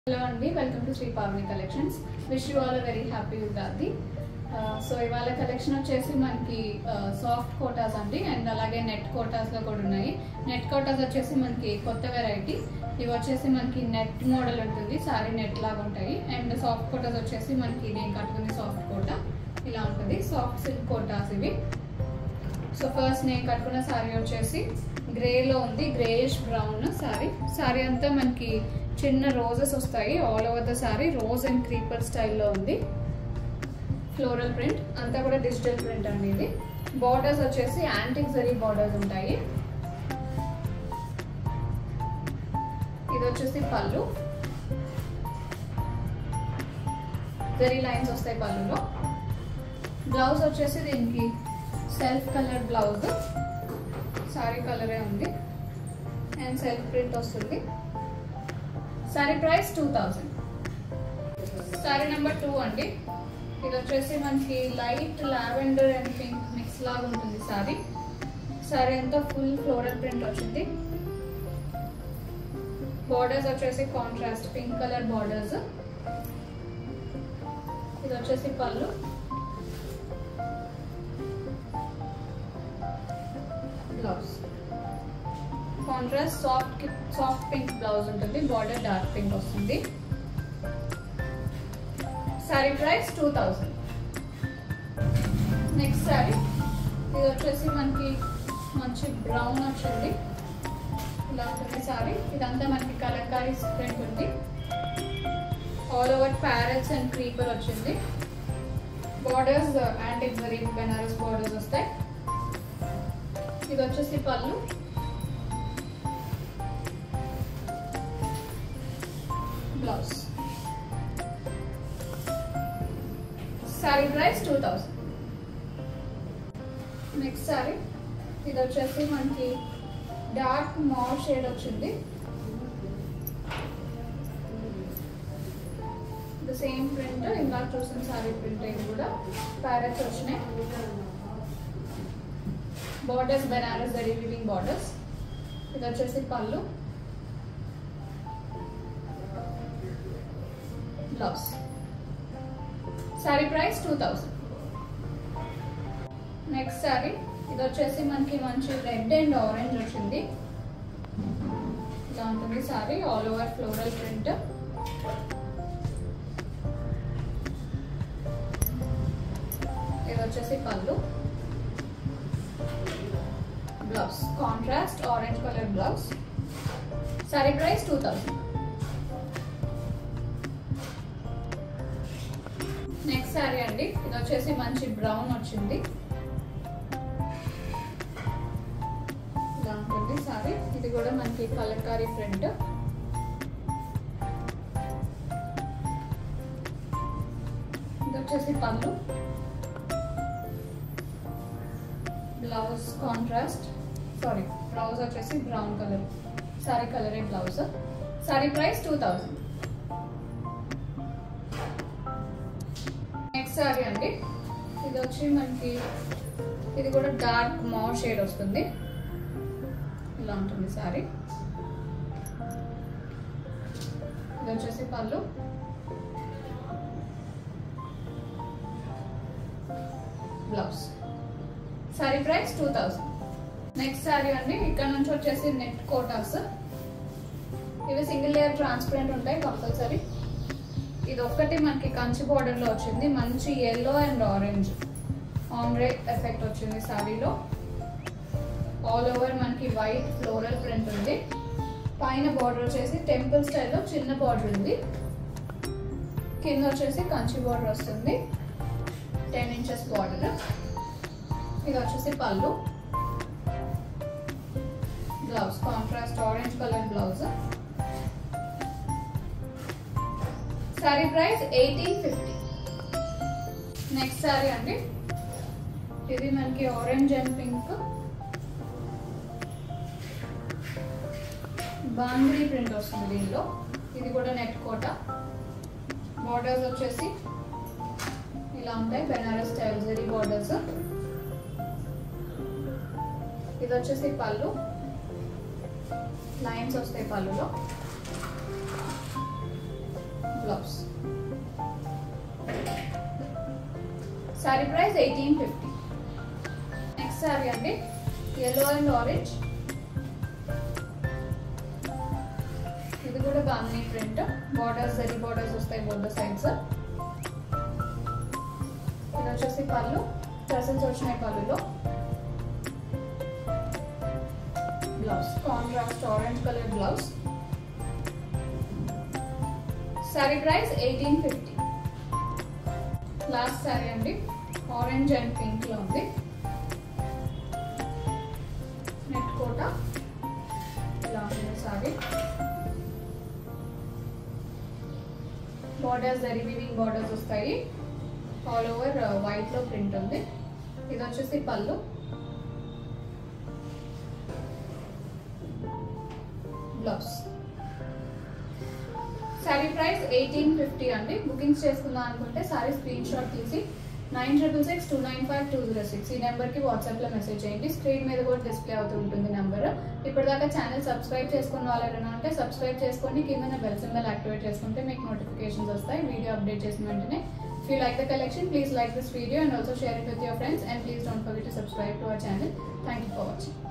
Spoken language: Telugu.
హలో అండి welcome to Shri Pavani collections wish you all very happy Ugadi so ఇవాళ కలెక్షన్ వచ్చేసి మనకి సాఫ్ట్ కోటాస్ అండి అండ్ అలాగే నెట్ కోటాస్లో కూడా ఉన్నాయి నెట్ కోటాస్ వచ్చేసి మనకి కొత్త వెరైటీ ఇవి వచ్చేసి మనకి నెట్ మోడల్ ఉంటుంది సారీ నెట్ లాగా ఉంటాయి అండ్ సాఫ్ట్ కోటాస్ వచ్చేసి మనకి నేను కట్టుకునే సాఫ్ట్ కోటా ఇలా ఉంటుంది సాఫ్ట్ సిల్క్ కోటాస్ ఇవి సో ఫస్ట్ నేను కట్టుకున్న శారీ వచ్చేసి గ్రేలో ఉంది గ్రేయిష్ బ్రౌన్ శారీ శారీ అంతా మనకి చిన్న రోజెస్ వస్తాయి all over the sari rose and creeper స్టైల్లో ఉంది ఫ్లోరల్ ప్రింట్ అంతా కూడా డిజిటల్ ప్రింట్ అండి ఇది బార్డర్స్ వచ్చేసి యాంటిక్ జరీ బార్డర్స్ ఉంటాయి ఇది వచ్చేసి పళ్ళు జరీ లైన్స్ వస్తాయి పళ్ళులో బ్లౌజ్ వచ్చేసి దీనికి సెల్ఫ్ కలర్ బ్లౌజ్ సారీ కలరే ఉంది అండ్ సెల్ఫ్ ప్రింట్ వస్తుంది sari price two thousand sari number two అండి ఇది వచ్చేసి మనకి light lavender and pink mix లాగా ఉంటుంది సారీ సారీ అంతా ఫుల్ ఫ్లోరల్ ప్రింట్ వచ్చింది బార్డర్స్ వచ్చేసి కాంట్రాస్ట్ పింక్ కలర్ బార్డర్స్ ఇది వచ్చేసి pallu blouse contrast soft soft pink blouse ఉంటుంది బార్డర్ డార్క్ పింక్ వస్తుంది sari price two thousand next sari ఇది వచ్చేసి మనకి మంచి బ్రౌన్ వచ్చింది ఇలా ఉంటుంది సారీ ఇదంతా మనకి కలంకారీ ప్రింట్ ఉంది all over parrots and creeper వచ్చింది borders antique zari Banaras borders వస్తాయి ఇది వచ్చేసి pallu blouse sari price two thousand next sari ఇది వచ్చేసి మనకి డార్క్ మావ్ షేడ్ వచ్చింది ద సేమ్ ప్రింట్ ఇందాక చూసిన సారీ ప్రింట్ ఇది కూడా ప్యారెట్స్ వచ్చినాయి borders Banaras zari weaving borders ఇది వచ్చేసి pallu blouse sari price two thousand next sari ఇది వచ్చేసి మనకి మంచి రెడ్ అండ్ ఆరెంజ్ వచ్చింది ఇలా ఉంటుంది sari all over floral print ఇది వచ్చేసి pallu blouse contrast orange colour blouse sari price two thousand next sari అండి ఇది వచ్చేసి మంచి బ్రౌన్ వచ్చింది ఇలా ఉంటుంది సారీ ఇది కూడా మనకి కలంకారీ ప్రింట్ ఇది వచ్చేసి pallu blouse contrast sari blouse వచ్చేసి బ్రౌన్ కలర్ సారీ కలరే blouse sari price two thousand next sari అండి ఇది వచ్చి మనకి ఇది కూడా డార్క్ మావ్ షేడ్ వస్తుంది ఇలా ఉంటుంది సారీ ఇది వచ్చేసి pallu blouse sari price two thousand next sari అండి ఇక్కడ నుంచి వచ్చేసి నెట్ కోటాస్ ఇవి సింగిల్ లేయర్ ట్రాన్స్పరెంట్ ఉంటాయి కంపల్సరీ ఇది ఒక్కటి మనకి కంచి border లో వచ్చింది మంచి yellow and orange ombre effect వచ్చింది సారీలో ఆల్ ఓవర్ మనకి వైట్ ఫ్లోరల్ ప్రింట్ ఉంది పైన బార్డర్ వచ్చేసి టెంపుల్ స్టైల్లో చిన్న బార్డర్ ఉంది కింద వచ్చేసి కంచి బార్డర్ వస్తుంది టెన్ ఇంచెస్ బార్డర్ ఇది వచ్చేసి pallu blouse contrast orange colour blouse sari price eighteen fifty next sari అండి ఇది మనకి ఆరెంజ్ అండ్ పింక్ బాంగ్రీ ప్రింట్ వస్తుంది దీనిలో ఇది కూడా నెట్ కోట బార్డర్స్ వచ్చేసి ఇలా ఉంటాయి బెనారస్ స్టైల్ జరీ బార్డర్స్ ఇది వచ్చేసి పళ్ళు లైన్స్ వస్తాయి పళ్ళులో blouse sari price eighteen fifty next sari అండి ఎల్లో అండ్ ఆరెంజ్ ఇది కూడా బాగుంది ప్రింట్ బార్డర్స్ జరీ బార్డర్స్ వస్తాయి బోర్డ్ సైడ్స్ ఇది వచ్చేసి పళ్ళు టసల్స్ వచ్చినాయి పళ్ళులో blouse contrast orange colour blouse sari price eighteen fifty last sari అండి ఆరెంజ్ అండ్ పింక్ లో ఉంది నెట్ కోట ఇలా ఉంది sari borders zari weaving borders వస్తాయి ఆల్ ఓవర్ వైట్ లో ప్రింట్ ఉంది ఇది వచ్చేసి pallu blouse sari price eighteen fifty అండి బుకింగ్స్ చేసుకుందాం అనుకుంటే సారీ స్క్రీన్ షాట్ తీసి nine triple six two nine five two zero six ఈ నెంబర్కి వాట్సాప్లో మెసేజ్ చేయండి స్క్రీన్ మీద కూడా డిస్ప్లే అవుతూ ఉంటుంది నెంబర్ ఇప్పటిదాకా ఛానల్ సబ్స్క్రైబ్ చేసుకున్న వాళ్ళు ఎవరైనా ఉంటే సబ్స్క్రైబ్ చేసుకొని కింద బెల్ సింబల్ యాక్టివేట్ చేసుకుంటే మీకు నోటిఫికేషన్స్ వస్తాయి వీడియో అప్డేట్ చేసిన వెంటనే If you like the collection, please like this video and also share it with your friends and please don't forget to subscribe to our channel. Thank you for watching.